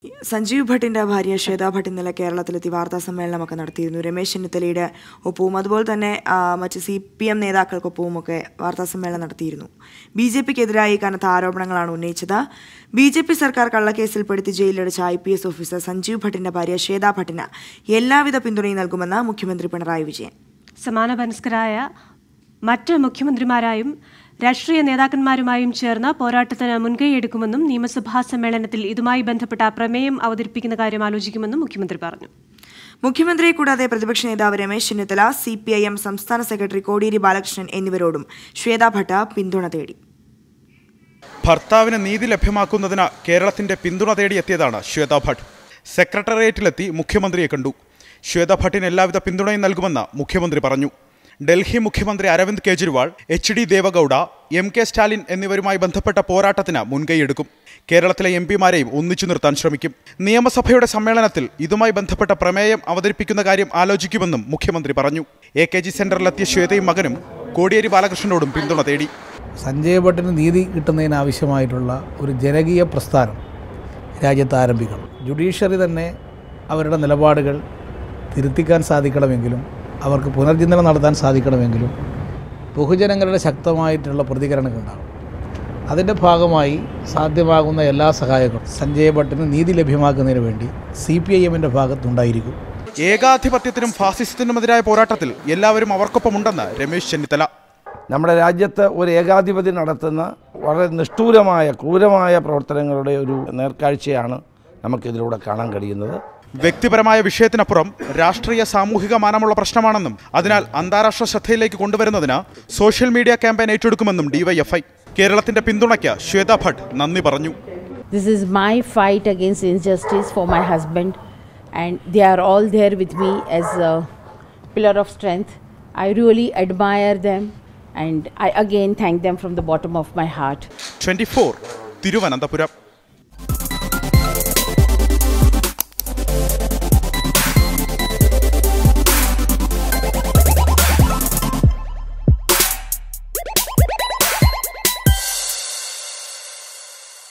സഞ്ജീവ് ഭട്ടിന്റെ ഭാര്യ ശ്വേതാ ഭട്ട് ഇന്നലെ കേരളത്തിലെത്തി വാർത്താ സമ്മേളനമൊക്കെ നടത്തിയിരുന്നു രമേശ് ചെന്നിത്തലയുടെ ഒപ്പവും അതുപോലെ തന്നെ ആ, മറ്റ് സി പി എം നേതാക്കൾക്കൊപ്പവും ഒക്കെ വാർത്താ സമ്മേളനം നടത്തിയിരുന്നു ബി ജെ പിക്കെതിരായി കനത്ത ആരോപണങ്ങളാണ് ഉന്നയിച്ചത് ബി ജെ പി സർക്കാർ കള്ളക്കേസിൽപ്പെടുത്തി ജയിലിലടച്ച I P S officer Sanjiv ഭട്ടിന്റെ ഭാര്യ ശ്വേതാ ഭട്ടിന് എല്ലാവിധ പിന്തുണയും നൽകുമെന്ന് മുഖ്യമന്ത്രി പിണറായി വിജയൻ സമാനമനസ്കരായ മറ്റ് മുഖ്യമന്ത്രിമാരായും രാഷ്ട്രീയ നേതാക്കന്മാരുമായും ചേർന്ന് പോരാട്ടത്തിന് മുൻകൈയെടുക്കുമെന്നും നിയമസഭാ സമ്മേളനത്തിൽ ഇതുമായി ബന്ധപ്പെട്ട പ്രമേയം അവതരിപ്പിക്കുന്ന കാര്യം ആലോചിക്കുമെന്നും മുഖ്യമന്ത്രി പറഞ്ഞു മുഖ്യമന്ത്രിയെ കൂടാതെ പ്രതിപക്ഷ നേതാവ് Ramesh Chennithala C P I M സംസ്ഥാന സെക്രട്ടറി കോടിയേരി ബാലകൃഷ്ണൻ എന്നിവരോടും ശ്വേതാ ഭട്ട പിന്തുണ തേടി ഭർത്താവിന് നീതി ലഭ്യമാക്കുന്നതിന് കേരളത്തിന്റെ പിന്തുണ തേടിയെത്തിയതാണ് ശ്വേത ഭട്ട് സെക്രട്ടേറിയറ്റിലെത്തി മുഖ്യമന്ത്രിയെ കണ്ടു ശ്വേത ഭട്ടിന് എല്ലാവിധ പിന്തുണയും നൽകുമെന്ന് മുഖ്യമന്ത്രി പറഞ്ഞു ഡൽഹി മുഖ്യമന്ത്രി Arvind Kejriwal H D Deve Gowda M K Stalin എന്നിവരുമായി ബന്ധപ്പെട്ട പോരാട്ടത്തിന് മുൻകൈയെടുക്കും കേരളത്തിലെ എം പിമാരെയും ഒന്നിച്ചു നിർത്താൻ ശ്രമിക്കും നിയമസഭയുടെ സമ്മേളനത്തിൽ ഇതുമായി ബന്ധപ്പെട്ട പ്രമേയം അവതരിപ്പിക്കുന്ന കാര്യം ആലോചിക്കുമെന്നും മുഖ്യമന്ത്രി പറഞ്ഞു എ കെ ജി സെന്ററിലെത്തിയ ശ്വേതയും മകനും കോടിയേരി ബാലകൃഷ്ണനോടും പിന്തുണ തേടി സഞ്ജയ് ഭട്ടിന് നീതി കിട്ടുന്നതിനാവശ്യമായിട്ടുള്ള ഒരു ജനകീയ പ്രസ്ഥാനം രാജ്യത്ത് ആരംഭിക്കണം ജുഡീഷ്യറി തന്നെ അവരുടെ നിലപാടുകൾ തിരുത്തിക്കാൻ സാധിക്കണമെങ്കിലും അവർക്ക് പുനർചിന്തനം നടത്താൻ സാധിക്കണമെങ്കിലും ബഹുജനങ്ങളുടെ ശക്തമായിട്ടുള്ള പ്രതികരണങ്ങൾ ഉണ്ടാകും അതിൻ്റെ ഭാഗമായി സാധ്യമാകുന്ന എല്ലാ സഹായങ്ങളും സഞ്ജയ് ഭട്ടിന് നീതി ലഭ്യമാക്കുന്നതിന് വേണ്ടി സി പി ഐ എമ്മിൻ്റെ ഭാഗത്തുണ്ടായിരിക്കും ഏകാധിപത്യത്തിനും ഫാസിസത്തിനുമെതിരായ പോരാട്ടത്തിൽ എല്ലാവരും അവർക്കൊപ്പമുണ്ടെന്ന് രമേശ് ചെന്നിത്തല നമ്മുടെ രാജ്യത്ത് ഒരു ഏകാധിപതി നടത്തുന്ന വളരെ നിഷ്ഠൂരമായ ക്രൂരമായ പ്രവർത്തനങ്ങളുടെ ഒരു നേർക്കാഴ്ചയാണ് നമുക്കിതിലൂടെ കാണാൻ കഴിയുന്നത് വ്യക്തിപരമായ വിഷയത്തിനപ്പുറം രാഷ്ട്രീയ സാമൂഹിക മാനമുള്ള പ്രശ്നമാണെന്നും അതിനാൽ അന്താരാഷ്ട്ര ശ്രദ്ധയിലേക്ക് കൊണ്ടുവരുന്നതിന് സോഷ്യൽ മീഡിയ ക്യാമ്പയിൻ ഏറ്റെടുക്കുമെന്നും ഡിവൈഎഫ്ഐ കേരളത്തിന്റെ പിന്തുണയ്ക്ക് ശ്വേത ഭട്ട് നന്ദി പറഞ്ഞു This is my fight against injustice for my husband, and they are all there with me as a pillar of strength. I really admire them, and I again thank them from the bottom of my heart. Twenty Thiruvananthapuram